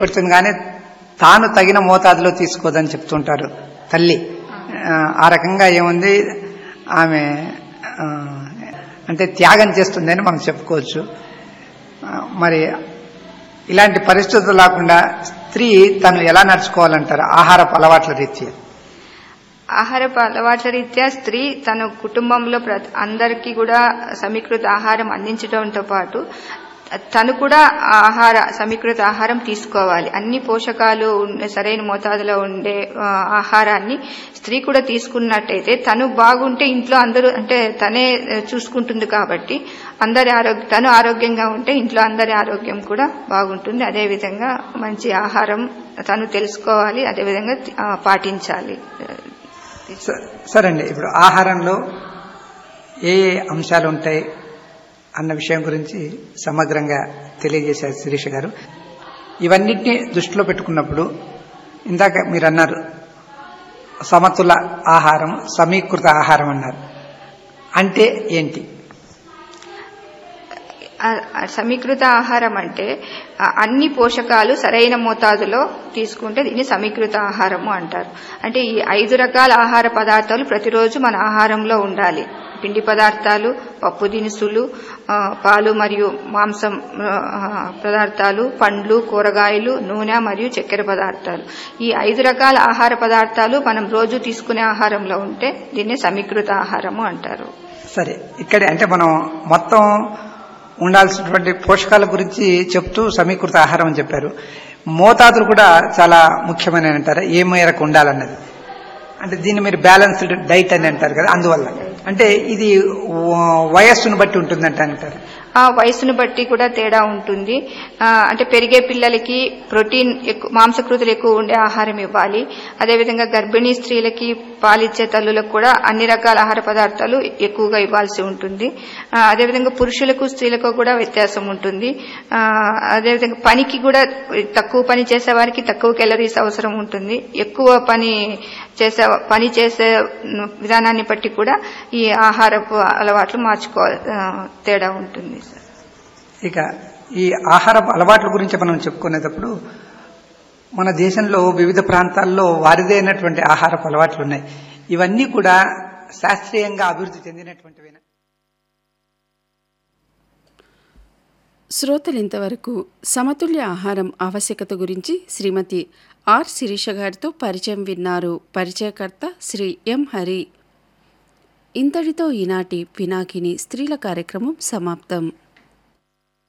పడుతుంది కానీ తాను తగిన మోతాదులో తీసుకోదని చెప్తుంటారు తల్లి ఆ, ఆ రకంగా ఏముంది ఆమె ఆ, అంటే త్యాగం చేస్తుందని మనం చెప్పుకోవచ్చు ఆ, మరి ఇలాంటి పరిస్థితులు లేకుండా స్త్రీ తను ఎలా నడుచుకోవాలంటారు ఆహారపు అలవాట్ల రీత్యా ఆహారపు అలవాట్ల రీత్యా స్త్రీ తన కుటుంబంలో ప్ర- అందరికీ కూడా సమీకృత ఆహారం అందించడంతో పాటు తను కూడా ఆ ఆహార సమీకృత ఆహారం తీసుకోవాలి అన్ని పోషకాలు ఉండే సరైన మోతాదులో ఉండే ఆ, ఆహారాన్ని స్త్రీ కూడా తీసుకున్నట్టయితే తను బాగుంటే ఇంట్లో అందరూ అంటే తనే ఆ, చూసుకుంటుంది కాబట్టి అందరి ఆరోగ్య తను ఆరోగ్యంగా ఉంటే ఇంట్లో అందరి ఆరోగ్యం కూడా బాగుంటుంది అదేవిధంగా మంచి ఆహారం తను తెలుసుకోవాలి అదేవిధంగా ఆ, పాటించాలి స- సరే అండి ఇప్పుడు ఆహారంలో ఏ ఏ అంశాలు ఉంటాయి అన్న విషయం గురించి సమగ్రంగా తెలియజేశారు శిరీష గారు ఇవన్నిటిని దృష్టిలో పెట్టుకున్నప్పుడు ఇందాక మీరు అన్నారు సమతుల ఆహారం సమీకృత ఆహారం అన్నారు అంటే ఏంటి ఆ- ఆ సమీకృత ఆహారం అంటే ఆ అన్ని పోషకాలు సరైన మోతాదులో తీసుకుంటే దీన్ని సమీకృత ఆహారము అంటారు అంటే ఈ ఐదు రకాల ఆహార పదార్థాలు ప్రతిరోజు మన ఆహారంలో ఉండాలి పిండి పదార్థాలు పప్పు దినుసులు ఆ, పాలు మరియు మాంసం ఆ, పదార్థాలు పండ్లు కూరగాయలు నూనె మరియు చక్కెర పదార్థాలు ఈ ఐదు రకాల ఆహార పదార్థాలు మనం రోజు తీసుకునే ఆహారంలో ఉంటే దీన్ని సమీకృత ఆహారము అంటారు సరే ఇక్కడే అంటే మనం మొత్తం ఉండాల్సినటువంటి పోషకాల గురించి చెప్తూ సమీకృత ఆహారం అని చెప్పారు మోతాదులు కూడా చాలా ముఖ్యమైన అంటారు ఏ మేరకు ఉండాలన్నది అంటే దీన్ని మీరు బ్యాలెన్స్డ్ డైట్ అని అంటారు కదా అందువల్ల అంటే ఇది వ- వయస్సును బట్టి ఉంటుందంట అంటారు ఆ వయసును బట్టి కూడా తేడా ఉంటుంది ఆ, అంటే పెరిగే పిల్లలకి ప్రోటీన్ ఎక్కువ మాంసకృతులు ఎక్కువ ఉండే ఆహారం ఇవ్వాలి అదేవిధంగా గర్భిణీ స్త్రీలకి పాలిచ్చే తల్లులకు కూడా అన్ని రకాల ఆహార పదార్థాలు ఎక్కువగా ఇవ్వాల్సి ఉంటుంది ఆ, అదేవిధంగా పురుషులకు స్త్రీలకు కూడా వ్యత్యాసం ఉంటుంది ఆ, అదేవిధంగా పనికి కూడా తక్కువ పని చేసే వారికి తక్కువ క్యాలరీస్ అవసరం ఉంటుంది ఎక్కువ పని చేసే పని చేసే విధానాన్ని బట్టి కూడా ఈ ఆహారపు అలవాట్లు మార్చుకోవాలి ఆ, తేడా ఉంటుంది సార్ ఇక ఈ ఆహారపు అలవాట్ల గురించి మనం చెప్పుకునేటప్పుడు మన దేశంలో వివిధ ప్రాంతాల్లో వారిదైనటువంటి ఆహారపు అలవాట్లు ఉన్నాయి ఇవన్నీ కూడా శాస్త్రీయంగా అభివృద్ధి చెందినటువంటివేనా శ్రోతలింతవరకు సమతుల్య ఆహారం ఆవశ్యకత గురించి శ్రీమతి ఆర్ శిరీష గారితో పరిచయం విన్నారు పరిచయకర్త శ్రీ ఎం హరి ఇంతటితో ఈనాటి పినాకిని స్త్రీల కార్యక్రమం సమాప్తం